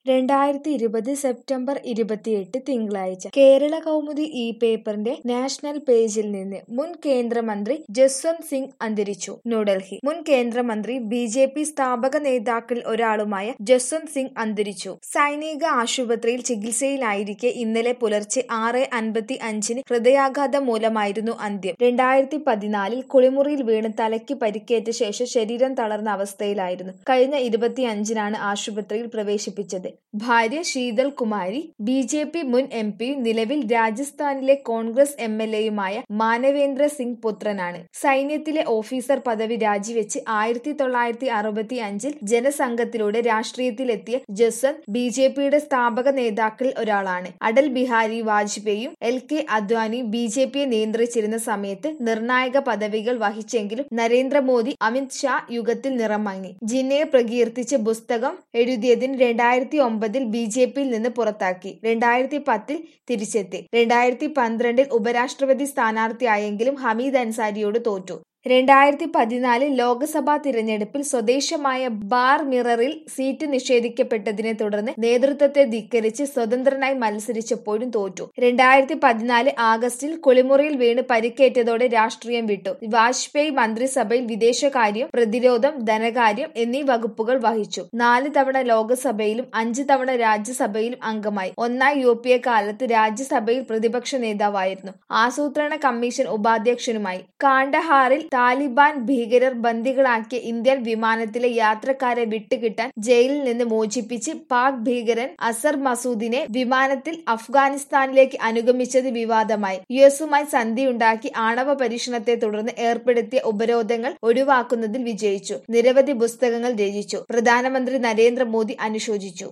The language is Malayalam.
രണ്ടായിരത്തി ഇരുപത് സെപ്റ്റംബർ ഇരുപത്തിയെട്ട് തിങ്കളാഴ്ച കേരള കൗമുദി ഈ പേപ്പറിന്റെ നാഷണൽ പേജിൽ നിന്ന് മുൻ കേന്ദ്രമന്ത്രി ജസ്വന്ത് സിംഗ് അന്തരിച്ചു ന്യൂഡൽഹി മുൻ കേന്ദ്രമന്ത്രി ബി ജെ പി സ്ഥാപക നേതാക്കളിൽ ഒരാളുമായ ജസ്വന്ത് സിംഗ് അന്തരിച്ചു സൈനിക ആശുപത്രിയിൽ ചികിത്സയിലായിരിക്കെ ഇന്നലെ പുലർച്ചെ ആറ് അൻപത്തി അഞ്ചിന് ഹൃദയാഘാതം മൂലമായിരുന്നു അന്ത്യം രണ്ടായിരത്തി പതിനാലിൽ കുളിമുറിയിൽ വീണ് തലയ്ക്ക് പരിക്കേറ്റ ശേഷം ശരീരം തളർന്ന അവസ്ഥയിലായിരുന്നു കഴിഞ്ഞ ഇരുപത്തിയഞ്ചിനാണ് ആശുപത്രിയിൽ പ്രവേശിപ്പിച്ചത് ഭാര്യ Sheethal Kumari B J P മുൻ എം പിയും നിലവിൽ രാജസ്ഥാനിലെ കോൺഗ്രസ് എം എൽ എയുമായ മാനവേന്ദ്ര സിംഗ് പുത്രനാണ് സൈന്യത്തിലെ ഓഫീസർ പദവി രാജിവെച്ച് ആയിരത്തി തൊള്ളായിരത്തി അറുപത്തി അഞ്ചിൽ ജനസംഘത്തിലൂടെ രാഷ്ട്രീയത്തിലെത്തിയ ജസ്വന്ത് ബി ജെ പിയുടെ സ്ഥാപക നേതാക്കളിൽ ഒരാളാണ് അടൽ ബിഹാരി വാജ്പേയിയും എൽ കെ അദ്വാനിയും ബി ജെ പിയെ നിയന്ത്രിച്ചിരുന്ന സമയത്ത് നിർണായക പദവികൾ വഹിച്ചെങ്കിലും നരേന്ദ്രമോദി അമിത് ഷാ യുഗത്തിൽ നിറം മങ്ങി ജിന്നയെ പ്രകീർത്തിച്ച് പുസ്തകം എഴുതിയതിന് രണ്ടായിരത്തി ഒമ്പതിൽ ബി ജെ പിയിൽ നിന്ന് പുറത്താക്കി രണ്ടായിരത്തി പത്തിൽ തിരിച്ചെത്തി രണ്ടായിരത്തി പന്ത്രണ്ടിൽ ഉപരാഷ്ട്രപതി സ്ഥാനാർത്ഥിയായെങ്കിലും ഹമീദ് അൻസാരിയോട് തോറ്റു രണ്ടായിരത്തി പതിനാലിൽ ലോക്സഭാ തിരഞ്ഞെടുപ്പിൽ സ്വദേശമായ ബാർ മിററിൽ സീറ്റ് നിഷേധിക്കപ്പെട്ടതിനെ തുടർന്ന് നേതൃത്വത്തെ ധിക്കരിച്ച് സ്വതന്ത്രനായി മത്സരിച്ചപ്പോഴും തോറ്റു രണ്ടായിരത്തി പതിനാല് ആഗസ്റ്റിൽ കുളിമുറിയിൽ വീണ് പരിക്കേറ്റതോടെ രാഷ്ട്രീയം വിട്ടു വാജ്പേയി മന്ത്രിസഭയിൽ വിദേശകാര്യം പ്രതിരോധം ധനകാര്യം എന്നീ വകുപ്പുകൾ വഹിച്ചു നാല് തവണ ലോക്സഭയിലും അഞ്ച് തവണ രാജ്യസഭയിലും അംഗമായി ഒന്നാം യു പി എ കാലത്ത് രാജ്യസഭയിൽ പ്രതിപക്ഷ നേതാവായിരുന്നു ആസൂത്രണ കമ്മീഷൻ ഉപാധ്യക്ഷനുമായി കാണ്ഡഹാറിൽ താലിബാൻ ഭീകരർ ബന്ദികളാക്കിയ ഇന്ത്യൻ വിമാനത്തിലെ യാത്രക്കാരെ വിട്ടുകിട്ടാൻ ജയിലിൽ നിന്ന് മോചിപ്പിച്ച് പാക് ഭീകരൻ അസർ മസൂദിനെ വിമാനത്തിൽ അഫ്ഗാനിസ്ഥാനിലേക്ക് അനുഗമിച്ചത് വിവാദമായി യു എസുമായി സന്ധിയുണ്ടാക്കി ആണവ പരീക്ഷണത്തെ തുടർന്ന് ഏർപ്പെടുത്തിയ ഉപരോധങ്ങൾ ഒഴിവാക്കുന്നതിൽ വിജയിച്ചു നിരവധി പുസ്തകങ്ങൾ രചിച്ചു പ്രധാനമന്ത്രി നരേന്ദ്രമോദി അനുശോചിച്ചു